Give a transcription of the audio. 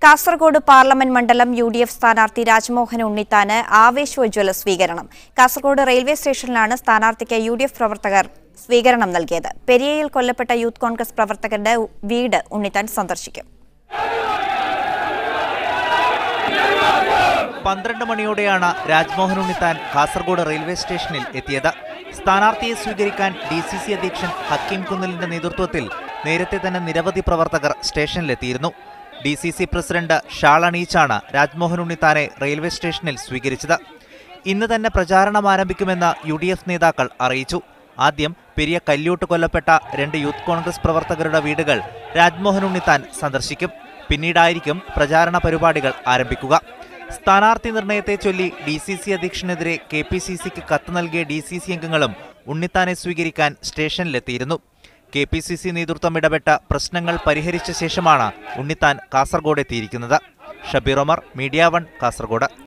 Kasaragod parliament മണ്ഡലം U D F സ്ഥാനാർത്ഥി രാജ്മോഹൻ ഉണ്ണിത്താന് ആവേശോജ്വല സ്വീകരണം കാസർഗോഡ് റെയിൽവേ സ്റ്റേഷനിലാണ് സ്ഥാനാർത്ഥിക്ക് യു ഡി എഫ് പ്രവർത്തകർ സ്വീകരണം നൽകിയത് പെരിയയിൽ കൊല്ലപ്പെട്ട യൂത്ത് കോൺഗ്രസ് പ്രവർത്തകരുടെ വീട് ഉണ്ണിത്താൻ സന്ദർശിക്കും പന്ത്രണ്ട് മണിയോടെയാണ് രാജ്മോഹൻ ഉണ്ണിത്താൻ കാസർഗോഡ് റെയിൽവേ സ്റ്റേഷനിൽ എത്തിയത് സ്ഥാനാർത്ഥിയെ സ്വീകരിക്കാൻ ഡി സി സി അധ്യക്ഷൻ ഹക്കീം കുന്നലിന്റെ നേതൃത്വത്തിൽ നേരത്തെ തന്നെ നിരവധി പ്രവർത്തകർ സ്റ്റേഷനിലെത്തിയിരുന്നു D C C president shawl അണിയിച്ചാണ് രാജ്മോഹൻ ഉണ്ണിത്താനെ റെയിൽവേ സ്റ്റേഷനിൽ സ്വീകരിച്ചത് ഇന്ന് തന്നെ പ്രചാരണം ആരംഭിക്കുമെന്ന് യു ഡി എഫ് നേതാക്കൾ അറിയിച്ചു ആദ്യം പെരിയ കല്യൂട്ട് കൊല്ലപ്പെട്ട രണ്ട് യൂത്ത് കോൺഗ്രസ് പ്രവർത്തകരുടെ വീടുകൾ രാജ്മോഹൻ ഉണ്ണിത്താൻ സന്ദർശിക്കും പിന്നീടായിരിക്കും പ്രചാരണ പരിപാടികൾ ആരംഭിക്കുക സ്ഥാനാർത്ഥി നിർണയത്തെ ചൊല്ലി ഡി സി സി അധ്യക്ഷനെതിരെ കെ പി സി സിക്ക് കത്ത് നൽകിയ ഡി സി സി അംഗങ്ങളും ഉണ്ണിത്താനെ സ്വീകരിക്കാൻ സ്റ്റേഷനിലെത്തിയിരുന്നു കെ പി സി സി നേതൃത്വം ഇടപെട്ട പ്രശ്നങ്ങൾ പരിഹരിച്ച ശേഷമാണ് ഉണ്ണിത്താൻ കാസർഗോഡ് എത്തിയിരിക്കുന്നത് ഷബീർ ഒമർ മീഡിയ വൺ കാസർഗോഡ്